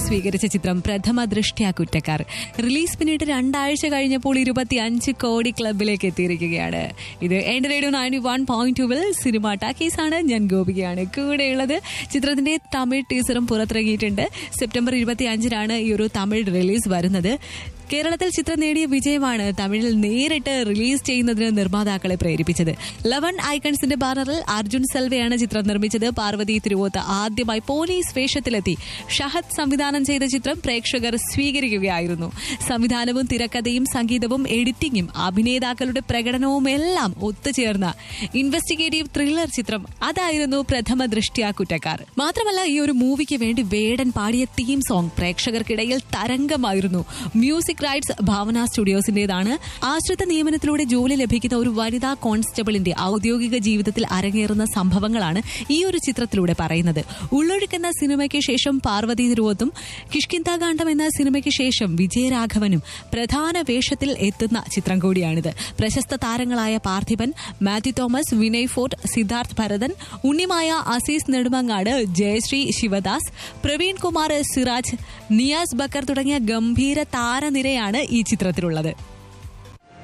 സ്വീകരിച്ച ചിത്രം പ്രഥമ ദൃഷ്ട്യാ കുറ്റക്കാർ റിലീസ് പിന്നീട് രണ്ടാഴ്ച കഴിഞ്ഞപ്പോൾ ഇരുപത്തി അഞ്ച് കോടി ക്ലബിലേക്ക് എത്തിയിരിക്കുകയാണ് ഇത് എന്റെ റേഡിയോ നയൻറ്റി വൺ പോയിന്റ് ടുവിൽ സിനിമ ടാക്കീസ് ആണ് ഞാൻ ഗോപികയാണ് കൂടെയുള്ളത് ചിത്രത്തിന്റെ തമിഴ് ടീസറും പുറത്തിറങ്ങിയിട്ടുണ്ട് സെപ്റ്റംബർ ഇരുപത്തി അഞ്ചിനാണ് ഈ ഒരു തമിഴ് റിലീസ് വരുന്നത് കേരളത്തിൽ ചിത്രം നേടിയ വിജയമാണ് തമിഴിൽ നേരിട്ട് റിലീസ് ചെയ്യുന്നതിന് നിർമ്മാതാക്കളെ പ്രേരിപ്പിച്ചത് ലവൺ ഐക്കൺസിന്റെ ബാനറിൽ അർജുൻ സെൽവയാണ് ചിത്രം നിർമ്മിച്ചത് പാർവതി തിരുവോത്ത് ആദ്യമായി പോലീസ് വേഷത്തിലെത്തി ഷഹദ് സംവിധാനം ചെയ്ത ചിത്രം പ്രേക്ഷകർ സ്വീകരിക്കുകയായിരുന്നു സംവിധാനവും തിരക്കഥയും സംഗീതവും എഡിറ്റിംഗും അഭിനേതാക്കളുടെ പ്രകടനവും എല്ലാം ഒത്തുചേർന്ന ഇൻവെസ്റ്റിഗേറ്റീവ് ത്രില്ലർ ചിത്രം അതായിരുന്നു പ്രഥമ ദൃഷ്ട്യാ കുറ്റക്കാർ മാത്രമല്ല ഈ ഒരു മൂവിക്ക് വേണ്ടി വേടൻ പാടിയ തീം സോങ് പ്രേക്ഷകർക്കിടയിൽ തരംഗമായിരുന്നു മ്യൂസിക് റൈറ്റ്സ് ഭാവന സ്റ്റുഡിയോസിന്റേതാണ് ആശ്രിത നിയമനത്തിലൂടെ ജോലി ലഭിക്കുന്ന ഒരു വനിതാ കോൺസ്റ്റബിളിന്റെ ഔദ്യോഗിക ജീവിതത്തിൽ അരങ്ങേറുന്ന സംഭവങ്ങളാണ് ഈ ഒരു ചിത്രത്തിലൂടെ പറയുന്നത് ഉള്ളൊഴുക്കുന്ന സിനിമയ്ക്ക് ശേഷം പാർവതി തിരുവോത്തും കിഷ്കിന്താകാന്ഡം എന്ന സിനിമയ്ക്ക് ശേഷം വിജയരാഘവനും പ്രധാന വേഷത്തിൽ എത്തുന്ന ചിത്രം കൂടിയാണിത് പ്രശസ്ത താരങ്ങളായ പാർത്ഥിപൻ മാത്യു തോമസ് വിനയ് ഫോർട്ട് സിദ്ധാർത്ഥ് ഭരതൻ ഉണ്ണിമായ അസീസ് നെടുമങ്ങാട് ജയശ്രീ ശിവദാസ് പ്രവീൺ കുമാർ സിറാജ് നിയാസ് ബക്കർ തുടങ്ങിയ ഗംഭീര താരനിരയാണ് ഈ ചിത്രത്തിലുള്ളത്